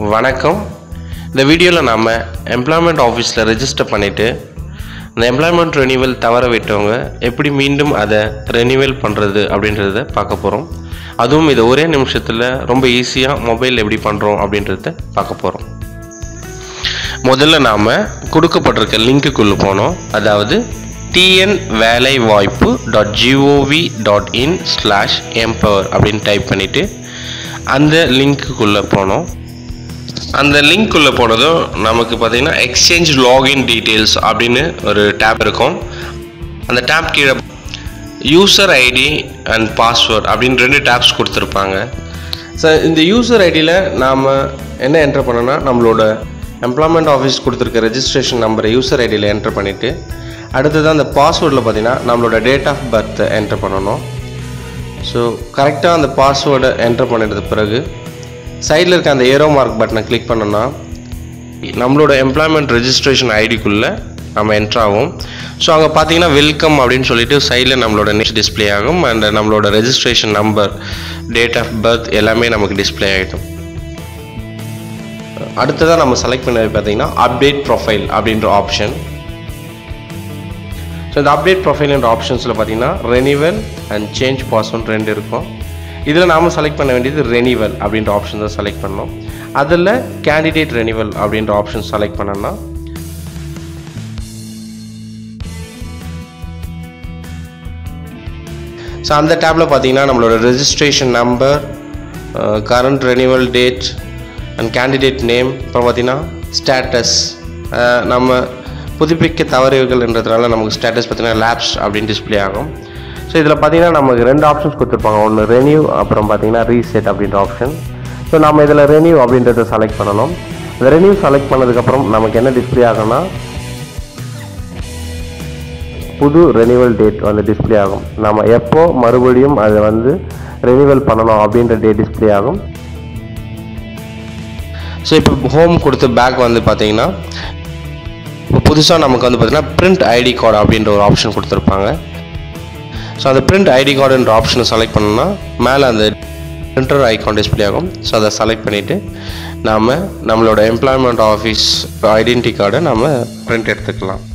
வணக்கம் இந்த வீடியோவில் நாம் எம்ப்ளாய்மெண்ட் ஆஃபீஸில் ரெஜிஸ்டர் பண்ணிவிட்டு இந்த எம்ப்ளாய்மெண்ட் ரெனிவல் தவற விட்டவங்க எப்படி மீண்டும் அதை ரெனிவல் பண்ணுறது அப்படின்றத பார்க்க போகிறோம் அதுவும் இது ஒரே நிமிஷத்தில் ரொம்ப ஈஸியாக மொபைல் எப்படி பண்ணுறோம் அப்படின்றத பார்க்க போகிறோம் முதல்ல நாம் கொடுக்கப்பட்டிருக்க லிங்க்குள்ளே போனோம் அதாவது டிஎன் வேலை வாய்ப்பு dot gov dot in slash empower அப்படின்னு டைப் பண்ணிவிட்டு அந்த லிங்க்குள்ளே போனோம் அந்த லிங்க்குள்ளே போனதும் நமக்கு பார்த்தீங்கன்னா எக்ஸ்சேஞ்ச் லாகின் டீட்டெயில்ஸ் அப்படின்னு ஒரு டேப் இருக்கும் அந்த டேப் கீழே யூசர் ஐடி அண்ட் பாஸ்வேர்ட் அப்படின்னு ரெண்டு டேப்ஸ் கொடுத்துருப்பாங்க ஸோ இந்த யூசர் ஐடியில் நாம் என்ன என்டர் பண்ணோன்னா நம்மளோட எம்ப்ளாய்மெண்ட் ஆஃபீஸ் கொடுத்துருக்க ரெஜிஸ்ட்ரேஷன் நம்பரை யூசர் ஐடியில் என்டர் பண்ணிவிட்டு அடுத்தது அந்த பாஸ்வேர்டில் பார்த்தீங்கன்னா நம்மளோட டேட் ஆஃப் பர்த் என்டர் பண்ணணும் ஸோ கரெக்டாக அந்த பாஸ்வேர்டை என்டர் பண்ணிடுறது பிறகு சைடில் இருக்க அந்த ஏரோ மார்க் பட்டனை கிளிக் பண்ணோன்னா நம்மளோட எம்ப்ளாய்மெண்ட் ரெஜிஸ்ட்ரேஷன் ஐடிக்குள்ளே நம்ம என்ட்ரு ஆகும் ஸோ அங்கே பார்த்தீங்கன்னா வெல்கம் அப்படின்னு சொல்லிட்டு சைடில் நம்மளோட நெக்ஸ்ட் டிஸ்ப்ளே ஆகும் அண்ட் நம்மளோட registration number date of birth எல்லாமே நமக்கு டிஸ்ப்ளே ஆகிடும் அடுத்ததாக நம்ம செலக்ட் பண்ணது பார்த்தீங்கன்னா அப்டேட் ப்ரொஃபைல் அப்படின்ற ஆப்ஷன் ஸோ இந்த அப்டேட் ப்ரொஃபைல்ன்ற ஆப்ஷன்ஸில் பார்த்தீங்கன்னா ரெனிவல் அண்ட் சேஞ்ச் பாஸ்வேர்ட் ரெண்டு இருக்கும் இதில் நாம் செலக்ட் பண்ண வேண்டியது ரெனிவல் அப்படின்ற ஆப்ஷன் தான் செலக்ட் பண்ணோம் அதில் கேண்டிடேட் ரெனிவல் அப்படின்ற ஆப்ஷன் செலக்ட் பண்ணோன்னா ஸோ அந்த டேப்பில் பார்த்தீங்கன்னா நம்மளோட registration number current renewal date and candidate name அப்புறம் பார்த்தீங்கன்னா ஸ்டேட்டஸ் நம்ம புதுப்பிக்க தவறுகள்ன்றதுனால நமக்கு ஸ்டேட்டஸ் பார்த்தீங்கன்னா லேப்ஸ் அப்படின்னு டிஸ்ப்ளே ஆகும் ஸோ இதில் பார்த்தீங்கன்னா நமக்கு ரெண்டு ஆப்ஷன்ஸ் கொடுத்துருப்பாங்க ஒன்று ரெனியூ அப்புறம் பார்த்தீங்கன்னா ரீசெட் அப்படின்ற ஆப்ஷன் ஸோ நம்ம இதில் ரெனியூ அப்படின்றத செலக்ட் பண்ணணும் இந்த ரெனியூ செலக்ட் பண்ணதுக்கப்புறம் நமக்கு என்ன டிஸ்ப்ளே ஆகும்னா புது ரெனிவல் டேட் வந்து டிஸ்ப்ளே ஆகும் நம்ம எப்போ மறுபடியும் அதை வந்து ரெனிவல் பண்ணணும் அப்படின்ற டேட் டிஸ்ப்ளே ஆகும் ஸோ இப்போ ஹோம் கொடுத்த பேக் வந்து பார்த்தீங்கன்னா இப்போ புதுசாக நமக்கு வந்து பார்த்தீங்கன்னா பிரிண்ட் ஐடி கார்டு அப்படின்ற ஒரு ஆப்ஷன் கொடுத்துருப்பாங்க ஸோ அந்த பிரிண்ட் ஐடி கார்டுன்ற ஆப்ஷனை செலக்ட் பண்ணோம்னா மேலே அந்த பிரிண்டர் ஐகான் டிஸ்பிளே ஆகும் ஸோ அதை செலக்ட் பண்ணிவிட்டு நாம் நம்மளோட எம்ப்ளாய்மெண்ட் ஆஃபீஸ் ஐடென்டி கார்டை நம்ம பிரிண்ட் எடுத்துக்கலாம்